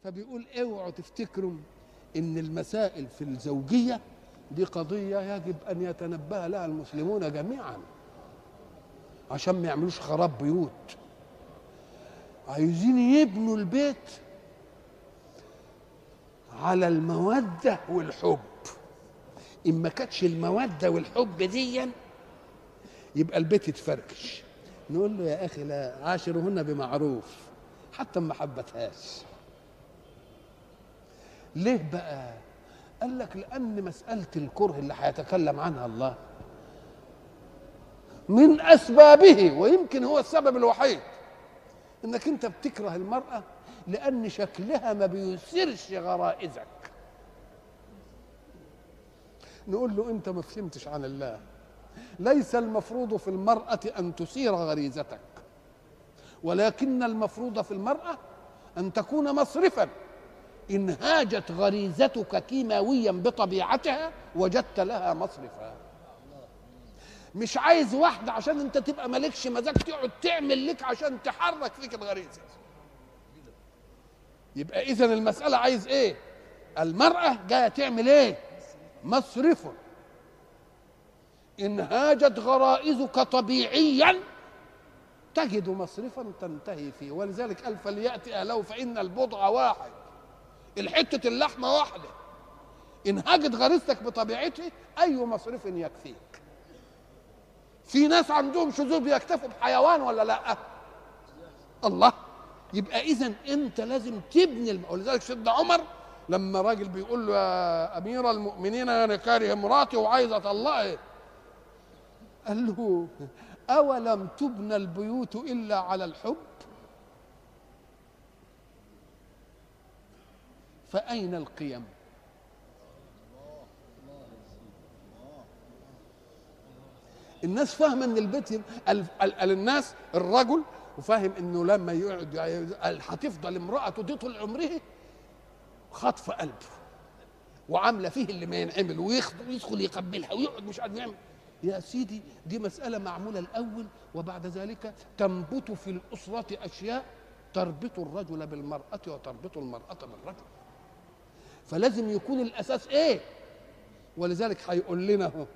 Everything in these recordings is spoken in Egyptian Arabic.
فبيقول اوعوا تفتكروا ان المسائل في الزوجيه دي قضيه يجب ان يتنبه لها المسلمون جميعا عشان ما يعملوش خراب بيوت عايزين يبنوا البيت على الموده والحب ان ما كانتش الموده والحب ديا يبقى البيت يتفركش نقول له يا اخي لا عاشرهن بمعروف حتى ما حبتهاش ليه بقى قال لك لان مساله الكره اللي هيتكلم عنها الله من اسبابه ويمكن هو السبب الوحيد انك انت بتكره المراه لان شكلها ما بيثيرش غرائزك نقول له انت ما فهمتش عن الله ليس المفروض في المراه ان تثير غريزتك ولكن المفروض في المراه ان تكون مصرفا ان هاجت غريزتك كيماويا بطبيعتها وجدت لها مصرفا مش عايز واحده عشان انت تبقى مالكش مزاج تقعد تعمل لك عشان تحرك فيك الغريزه يبقى اذا المساله عايز ايه المراه جايه تعمل ايه مصرف ان هاجت غرائزك طبيعيا تجد مصرفا تنتهي فيه ولذلك قال فلياتي اهله فان البضع واحد الحته اللحمه واحده ان هاجت غريزتك بطبيعته اي مصرف يكفيك في ناس عندهم شذوذ يكتفوا بحيوان ولا لا الله يبقى اذا انت لازم تبني الم... ولذلك سيدنا عمر لما راجل بيقول له يا امير المؤمنين انا كاره مراتي وعايز اطلقها قال له اولم تبنى البيوت الا على الحب فاين القيم الناس فاهمه ان البيت ال- ال- ال- الناس الرجل وفاهم انه لما يقعد يعني هتفضل امراته دي طول عمره خاطفه قلبه وعامله فيه اللي ما ينعمل ويخد- ويدخل يقبلها ويقعد مش قادر يعمل يا سيدي دي مسألة معمولة الأول وبعد ذلك تنبت في الأسرة أشياء تربط الرجل بالمرأة وتربط المرأة بالرجل فلازم يكون الأساس إيه ولذلك هيقول لنا هو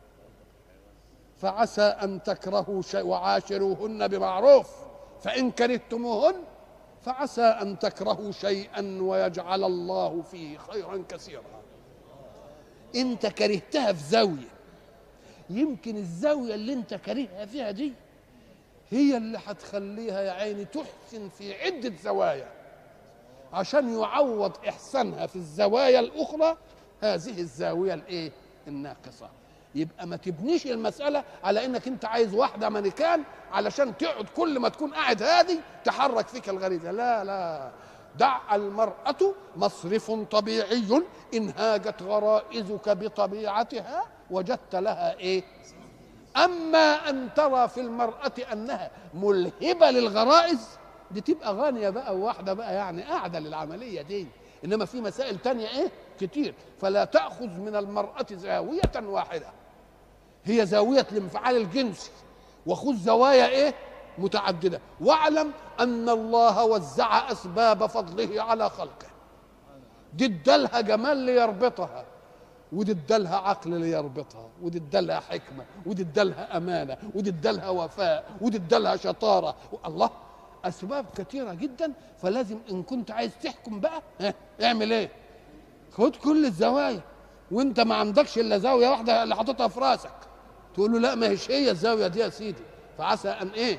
فعسى أن تكرهوا شيء وعاشروهن بمعروف فإن كرهتموهن فعسى أن تكرهوا شيئا ويجعل الله فيه خيرا كثيرا أنت كرهتها في زاوية يمكن الزاوية اللي أنت كارهها فيها دي هي اللي هتخليها يا عيني تحسن في عدة زوايا عشان يعوض إحسانها في الزوايا الأخرى هذه الزاوية الإيه؟ الناقصة يبقى ما تبنيش المسألة على إنك أنت عايز واحدة مانيكان علشان تقعد كل ما تكون قاعد هادي تحرك فيك الغريزة لا لا دع المرأة مصرف طبيعي إن هاجت غرائزك بطبيعتها وجدت لها إيه أما أن ترى في المرأة أنها ملهبة للغرائز دي تبقى غانية بقى وواحدة بقى يعني قاعدة للعملية دي إنما في مسائل تانية إيه كتير فلا تأخذ من المرأة زاوية واحدة هي زاوية الانفعال الجنسي وخذ زوايا إيه متعددة واعلم أن الله وزع أسباب فضله على خلقه دي ادالها جمال ليربطها ودي ادالها عقل ليربطها ودي ادالها حكمه ودي ادالها امانه ودي ادالها وفاء ودي ادالها شطاره الله اسباب كثيره جدا فلازم ان كنت عايز تحكم بقى ها اعمل ايه خد كل الزوايا وانت ما عندكش الا زاويه واحده اللي حاططها في راسك تقول له لا ما هيش هي الزاويه دي يا سيدي فعسى ان ايه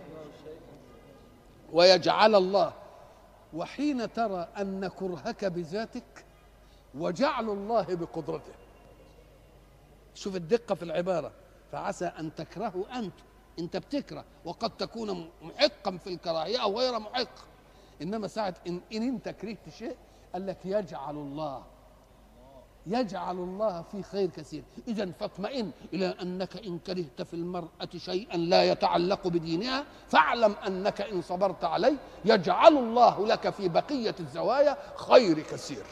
ويجعل الله وحين ترى ان كرهك بذاتك وجعل الله بقدرته شوف الدقة في العبارة فعسى أن تكرهوا أنت أنت بتكره وقد تكون محقا في الكراهية أو غير محق إنما ساعة إن, إن أنت كرهت شيء قال لك يجعل الله يجعل الله في خير كثير إذا فاطمئن إلى أنك إن كرهت في المرأة شيئا لا يتعلق بدينها فاعلم أنك إن صبرت عليه يجعل الله لك في بقية الزوايا خير كثير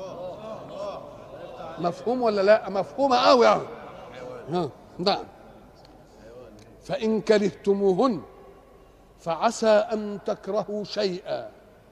مفهوم ولا لا مفهومة قوي يعني ها نعم فإن كرهتموهن فعسى أن تكرهوا شيئا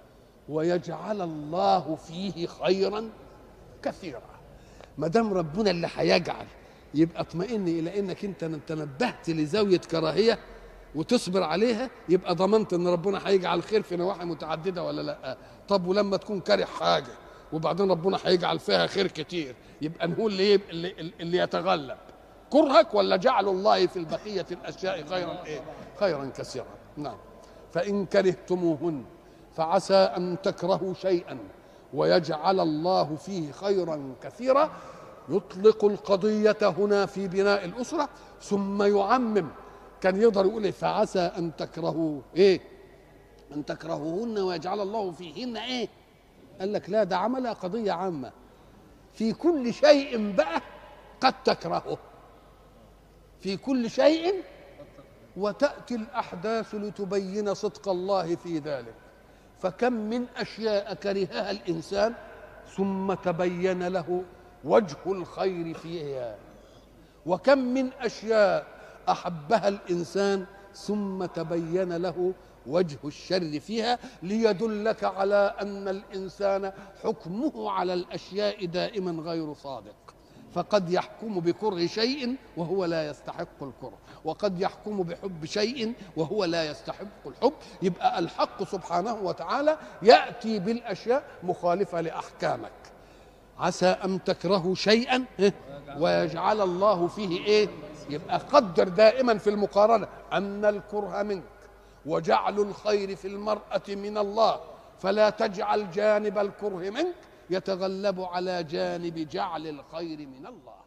ويجعل الله فيه خيرا كثيرا ما دام ربنا اللي هيجعل يبقى اطمئن الى انك انت تنبهت لزاويه كراهيه وتصبر عليها يبقى ضمنت ان ربنا هيجعل خير في نواحي متعدده ولا لا طب ولما تكون كاره حاجه وبعدين ربنا هيجعل فيها خير كتير يبقى نقول اللي, اللي, اللي يتغلب كرهك ولا جعل الله في البقيه الاشياء خيرا ايه خيرا كثيرا نعم فان كرهتموهن فعسى ان تكرهوا شيئا ويجعل الله فيه خيرا كثيرا يطلق القضية هنا في بناء الأسرة ثم يعمم كان يقدر يقول إيه فعسى أن تكرهوا إيه أن تكرهوهن ويجعل الله فيهن إيه قال لك لا ده عملها قضية عامة في كل شيء بقى قد تكرهه في كل شيء وتأتي الأحداث لتبين صدق الله في ذلك فكم من أشياء كرهها الإنسان ثم تبين له وجه الخير فيها وكم من اشياء احبها الانسان ثم تبين له وجه الشر فيها ليدلك على ان الانسان حكمه على الاشياء دائما غير صادق فقد يحكم بكره شيء وهو لا يستحق الكره وقد يحكم بحب شيء وهو لا يستحق الحب يبقى الحق سبحانه وتعالى ياتي بالاشياء مخالفه لاحكامك عسى أن تكرهوا شيئا ويجعل الله فيه إيه يبقى قدر دائما في المقارنة أن الكره منك وجعل الخير في المرأة من الله فلا تجعل جانب الكره منك يتغلب على جانب جعل الخير من الله